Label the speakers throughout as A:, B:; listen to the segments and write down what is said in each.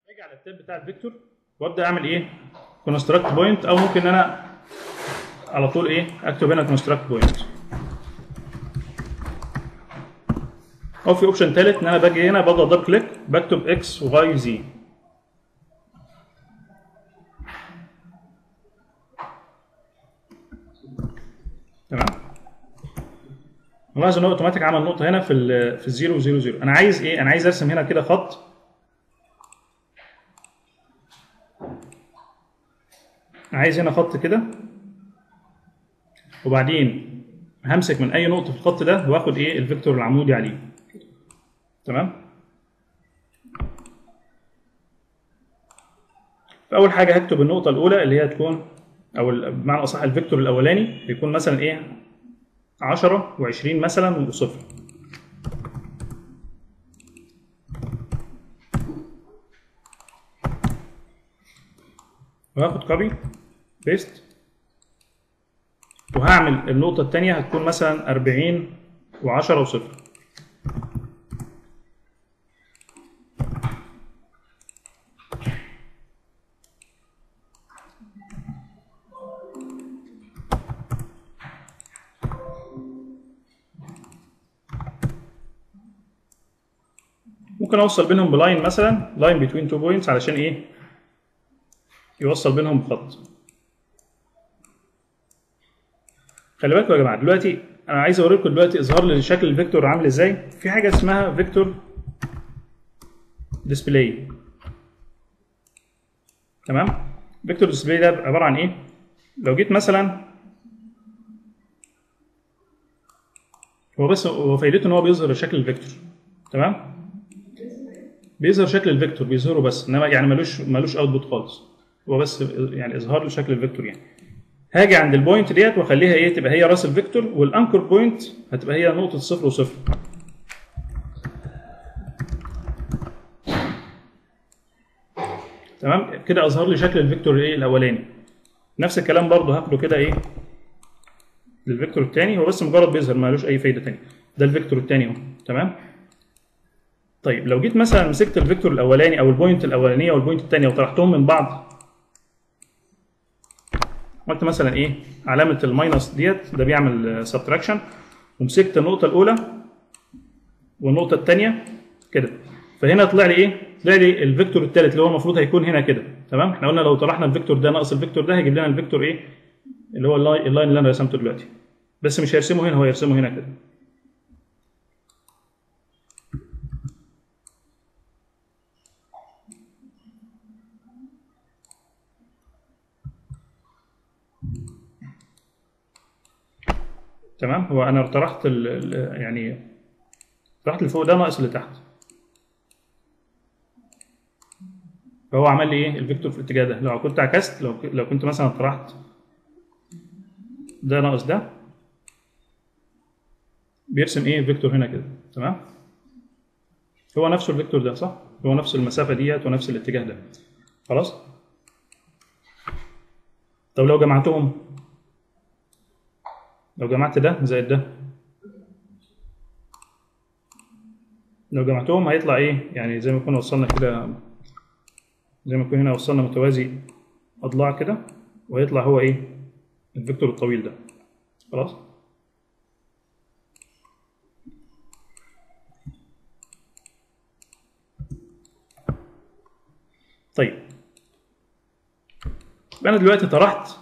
A: اجي على التاب بتاع الفيكتور وابدا اعمل ايه كونستراكت بوينت او ممكن ان انا على طول ايه اكتب هنا كونستراكت بوينت او في اوبشن ثالث ان انا باجي هنا بضغط دبل كليك بكتب اكس وواي زي تمام ملاحظ ان هو اوتوماتيك عمل نقطه هنا في ال في الزيرو زيرو زيرو انا عايز ايه انا عايز ارسم هنا كده خط عايز هنا خط كده وبعدين همسك من اي نقطه في الخط ده واخد ايه الفيكتور العمودي عليه تمام فاول حاجه هكتب النقطه الاولى اللي هي تكون او بمعنى اصح الفيكتور الاولاني بيكون مثلا ايه 10 و20 مثلا وصفر وهاخد كوبي بيست وهعمل النقطة التانية هتكون مثلا 40 و10 وصفر ممكن اوصل بينهم بلاين مثلا لاين بتوين تو بوينتس علشان ايه يوصل بينهم بخط خلي بالكم يا جماعه دلوقتي انا عايز اوريكم دلوقتي اظهار لشكل الفيكتور عامل ازاي في حاجه اسمها فيكتور ديسبلاي تمام فيكتور ديسبلاي ده عباره عن ايه لو جيت مثلا هو بس هو فايدته ان هو بيظهر شكل الفيكتور تمام بيظهر شكل الفيكتور بيظهره بس انما يعني ملوش ملوش اوتبوت خالص هو بس يعني اظهار لشكل الفيكتور يعني هاجي عند البوينت ديت واخليها ايه تبقى هي راس الفيكتور والانكر بوينت هتبقى هي نقطه صفر وصفر تمام كده اظهر لي شكل الفيكتور ايه الاولاني نفس الكلام برضه هاخده كده ايه للفيكتور الثاني هو بس مجرد بيظهر مالوش اي فايده ثانيه ده الفيكتور الثاني اهو تمام طيب لو جيت مثلا مسكت الفيكتور الاولاني او البوينت الاولانيه والبوينت الثانيه وطرحتهم من بعض عملت مثلا ايه علامه الماينس ديت ده بيعمل سبتراكشن ومسكت النقطه الاولى والنقطه الثانيه كده فهنا طلع لي ايه طلع لي الفيكتور الثالث اللي هو المفروض هيكون هنا كده تمام احنا قلنا لو طرحنا الفيكتور ده ناقص الفيكتور ده هيجيب لنا الفيكتور ايه اللي هو اللاين اللي انا رسمته دلوقتي بس مش هيرسمه هنا هو هيرسمه هنا كده تمام هو انا طرحت ال ال يعني طرحت اللي فوق ده ناقص اللي تحت فهو عمل لي ايه الفيكتور في الاتجاه ده لو كنت عكست لو لو كنت مثلا طرحت ده ناقص ده بيرسم ايه الفيكتور هنا كده تمام هو نفسه الفيكتور ده صح هو نفس المسافه ديت ونفس الاتجاه ده خلاص طب لو جمعتهم لو جمعت ده زائد ده لو جمعتهم هيطلع ايه يعني زي ما كنا وصلنا كده زي ما كنا هنا وصلنا متوازي اضلاع كده وهيطلع هو ايه الفيكتور الطويل ده خلاص طيب انا دلوقتي طرحت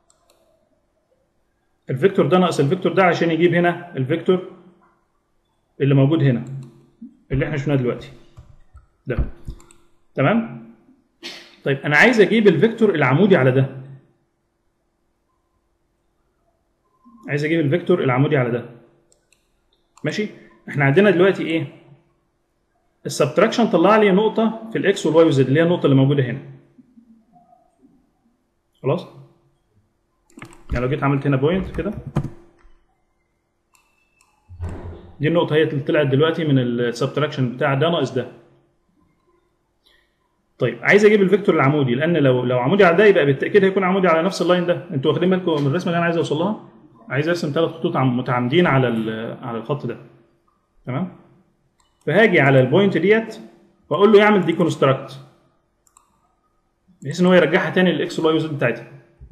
A: الفيكتور ده ناقص الفيكتور ده عشان يجيب هنا الفيكتور اللي موجود هنا اللي احنا شفناه دلوقتي ده تمام طيب انا عايز اجيب الفيكتور العمودي على ده عايز اجيب الفيكتور العمودي على ده ماشي احنا عندنا دلوقتي ايه السبتراكشن طلع لي نقطه في الاكس والواي والزد اللي هي النقطه اللي موجوده هنا خلاص يعني لو جيت عملت هنا بوينت كده دي النقطة هي اللي طلعت دلوقتي من السبتراكشن بتاع ده ناقص ده. طيب عايز اجيب الفيكتور العمودي لان لو لو عمودي على ده يبقى بالتاكيد هيكون عمودي على نفس اللاين ده، انتوا واخدين بالكم من الرسمه اللي انا عايز اوصل لها؟ عايز ارسم ثلاث خطوط متعامدين على على الخط ده. تمام؟ فهاجي على البوينت ديت واقول له يعمل ديكونستراكت بحيث ان هو يرجعها تاني للاكس والواي والزد بتاعتها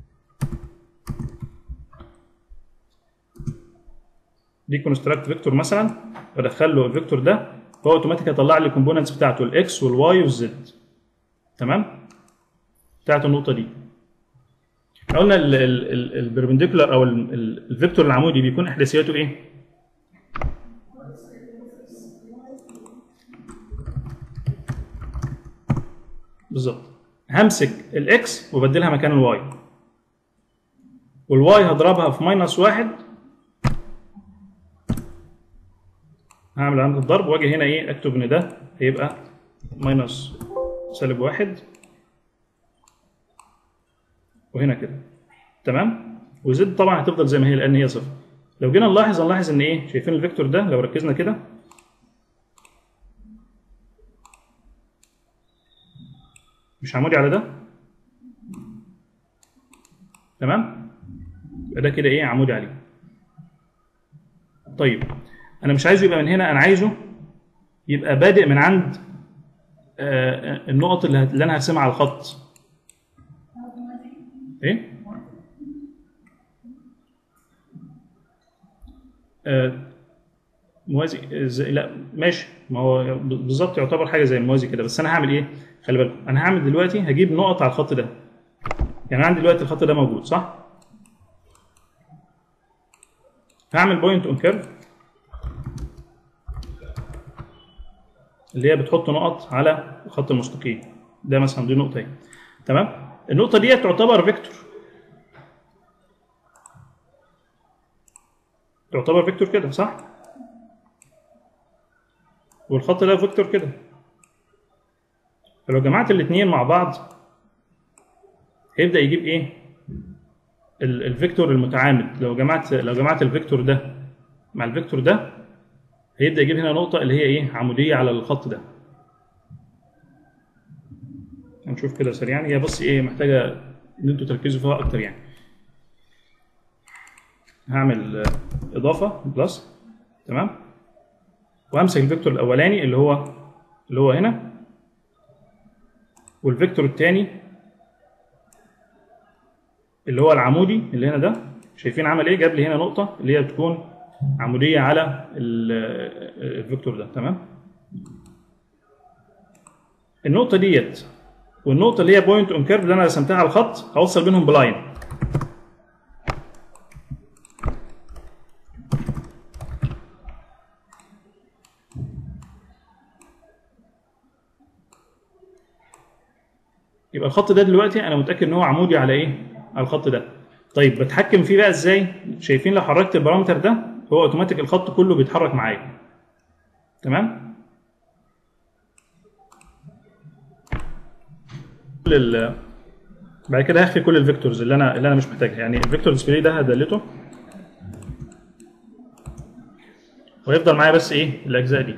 A: دي كونستراكت فيكتور مثلا بدخل له الفيكتور ده فهو اوتوماتيك هيطلع لي الكومبوننتس بتاعته الاكس والواي والزد تمام بتاعت النقطه دي قلنا البربنديكولار او ال- ال- الفيكتور العمودي بيكون احداثياته ايه بالظبط همسك الاكس وبدلها مكان الواي والواي هضربها في ماينس واحد هعمل عند الضرب واجي هنا ايه اكتب ان ده هيبقى ماينس سالب واحد وهنا كده تمام وزد طبعا هتفضل زي ما هي لان هي صفر لو جينا نلاحظ هنلاحظ ان ايه شايفين الفيكتور ده لو ركزنا كده مش عمودي على ده تمام يبقى ده كده ايه عمودي عليه طيب انا مش عايزه يبقى من هنا انا عايزه يبقى بادئ من عند آه، النقط اللي, هت- اللي انا هرسمها على الخط ايه آه، موازي ازاي لا ماشي ما هو ب- بالظبط يعتبر حاجه زي الموازي كده بس انا هعمل ايه خلي بالكم انا هعمل دلوقتي هجيب نقط على الخط ده يعني أنا عندي دلوقتي الخط ده موجود صح هعمل بوينت اون كيرف اللي هي بتحط نقط على الخط المستقيم ده مثلا دي نقطه اهي تمام النقطه دي تعتبر فيكتور تعتبر فيكتور كده صح والخط ده فيكتور كده فلو جمعت الاثنين مع بعض هيبدا يجيب ايه ال- الفيكتور المتعامد لو جمعت لو جمعت الفيكتور ده مع الفيكتور ده هيبدا يجيب هنا نقطه اللي هي ايه عموديه على الخط ده هنشوف كده سريعا هي بس ايه محتاجه ان انتوا تركزوا فيها اكتر يعني هعمل آه، اضافه بلس تمام وامسك الفيكتور الاولاني اللي هو اللي هو هنا والفيكتور الثاني اللي هو العمودي اللي هنا ده شايفين عمل ايه جاب لي هنا نقطه اللي هي بتكون عموديه على ال- الفيكتور ده تمام النقطه ديت والنقطه اللي هي بوينت اون كيرف اللي انا رسمتها على الخط هوصل بينهم بلاين يبقى الخط ده دلوقتي انا متاكد ان هو عمودي على ايه على الخط ده طيب بتحكم فيه بقى ازاي شايفين لو حركت البارامتر ده هو اوتوماتيك الخط كله بيتحرك معايا تمام كل ال- بعد كده هخفي كل الفيكتورز اللي انا اللي انا مش محتاجها يعني الفيكتور ديسبلاي ده هدلته ويفضل معايا بس ايه الاجزاء دي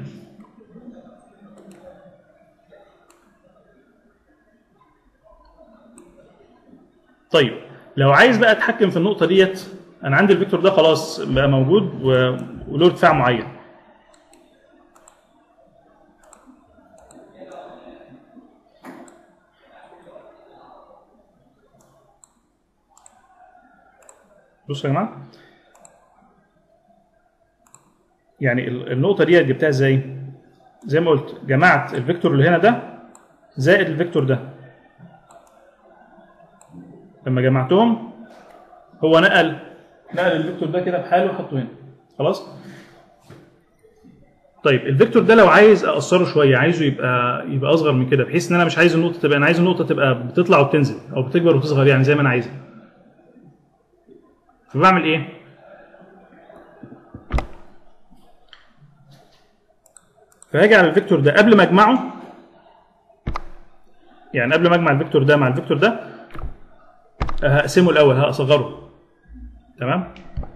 A: طيب لو عايز بقى اتحكم في النقطه ديت انا عندي الفيكتور ده خلاص بقى موجود و- وله ارتفاع معين بصوا يا جماعه يعني ال- النقطه ديت جبتها ازاي زي ما قلت جمعت الفيكتور اللي هنا ده زائد الفيكتور ده لما جمعتهم هو نقل نقل الفيكتور ده كده بحاله وحطه هنا خلاص طيب الفيكتور ده لو عايز اقصره شويه عايزه يبقى يبقى اصغر من كده بحيث ان انا مش عايز النقطه تبقى انا عايز النقطه تبقى بتطلع وبتنزل او بتكبر وتصغر يعني زي ما انا عايزها فبعمل ايه فهاجي على الفيكتور ده قبل ما اجمعه يعني قبل ما اجمع الفيكتور ده مع الفيكتور ده هقسمه الاول هصغره تمام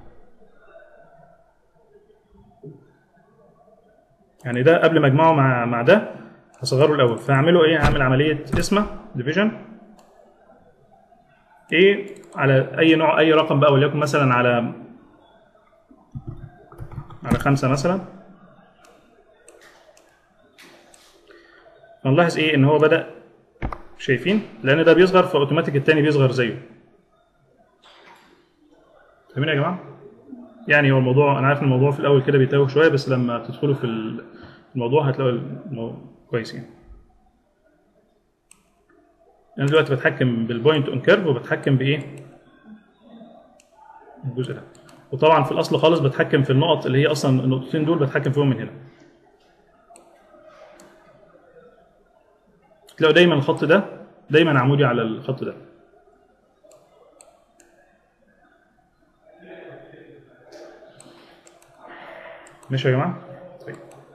A: يعني ده قبل ما اجمعه مع مع ده هصغره الاول فهعمله ايه هعمل عمليه اسمه ديفيجن ايه على اي نوع اي رقم بقى وليكن مثلا على على خمسة مثلا فنلاحظ ايه ان هو بدأ شايفين لان ده بيصغر فاوتوماتيك التاني بيصغر زيه فاهمين يا جماعه يعني هو الموضوع انا عارف ان الموضوع في الاول كده بيتوه شويه بس لما تدخلوا في الموضوع هتلاقوا الموضوع كويس يعني انا دلوقتي بتحكم بالبوينت اون كيرف وبتحكم بايه الجزء ده وطبعا في الاصل خالص بتحكم في النقط اللي هي اصلا النقطتين دول بتحكم فيهم من هنا تلاقوا دايما الخط ده دايما عمودي على الخط ده ماشي يا جماعه طيب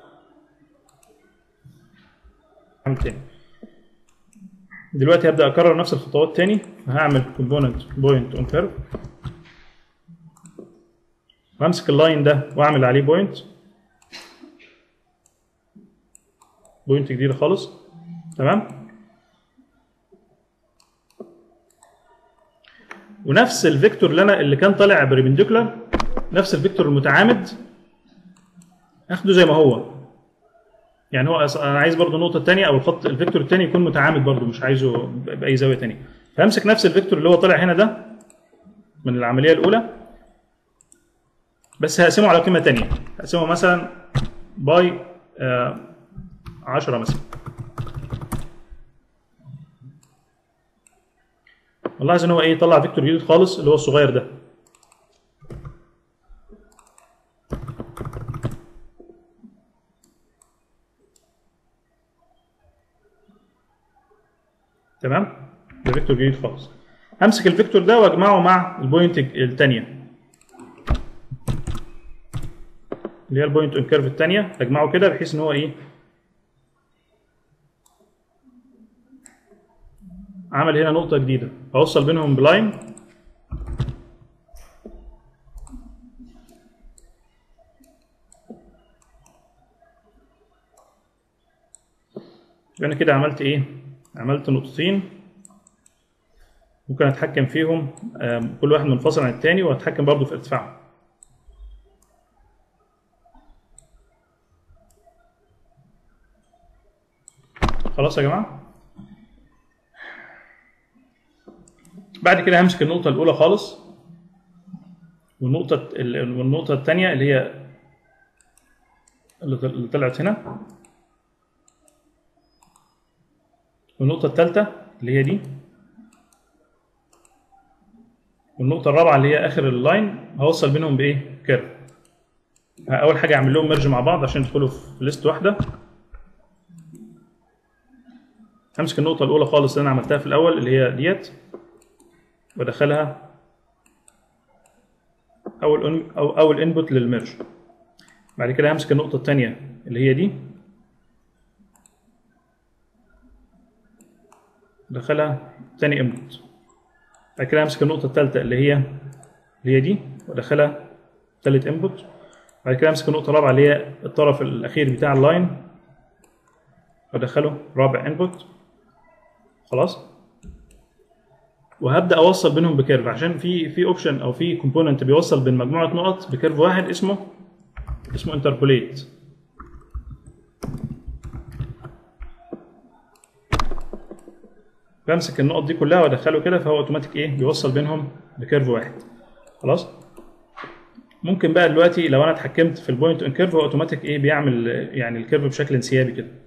A: هعمل تاني دلوقتي هبدا اكرر نفس الخطوات تاني هعمل كومبوننت بوينت اون كيرف وامسك اللاين ده واعمل عليه بوينت بوينت جديده خالص تمام ونفس الفيكتور اللي انا اللي كان طالع بريبنديكولار نفس الفيكتور المتعامد اخده زي ما هو يعني هو انا عايز برضو النقطه الثانيه او الخط الفيكتور الثاني يكون متعامد برضو مش عايزه باي زاويه ثانيه فامسك نفس الفيكتور اللي هو طالع هنا ده من العمليه الاولى بس هقسمه على قيمه ثانيه هقسمه مثلا باي 10 مثلا نلاحظ ان هو ايه طلع فيكتور جديد خالص اللي هو الصغير ده تمام ده فيكتور جديد خالص همسك الفيكتور ده واجمعه مع البوينت الثانيه اللي هي البوينت اون كيرف الثانيه اجمعه كده بحيث ان هو ايه عمل هنا نقطه جديده اوصل بينهم بلاين يبقى انا كده عملت ايه عملت نقطتين ممكن اتحكم فيهم كل واحد منفصل عن التاني واتحكم برضه في ارتفاعهم خلاص يا جماعه بعد كده همسك النقطه الاولى خالص والنقطه والنقطه الثانيه اللي هي اللي طلعت هنا والنقطة الثالثة اللي هي دي والنقطة الرابعة اللي هي آخر اللاين هوصل بينهم بإيه؟ كيرف. أول حاجة أعمل لهم ميرج مع بعض عشان يدخلوا في ليست واحدة. همسك النقطة الأولى خالص اللي أنا عملتها في الأول اللي هي ديت وأدخلها أول أو أول انبوت للميرج. بعد كده همسك النقطة الثانية اللي هي دي ادخلها تاني انبوت بعد كده امسك النقطه الثالثه اللي هي اللي هي دي وادخلها ثالث انبوت بعد كده امسك النقطه الرابعه اللي هي الطرف الاخير بتاع اللاين وادخله رابع انبوت خلاص وهبدا اوصل بينهم بكيرف عشان في في اوبشن او في كومبوننت بيوصل بين مجموعه نقط بكيرف واحد اسمه اسمه انتربوليت بمسك النقط دي كلها وادخله كده فهو اوتوماتيك ايه بيوصل بينهم بكيرف واحد خلاص ممكن بقى دلوقتي لو انا اتحكمت في البوينت ان كيرف هو اوتوماتيك ايه بيعمل يعني الكيرف بشكل انسيابي كده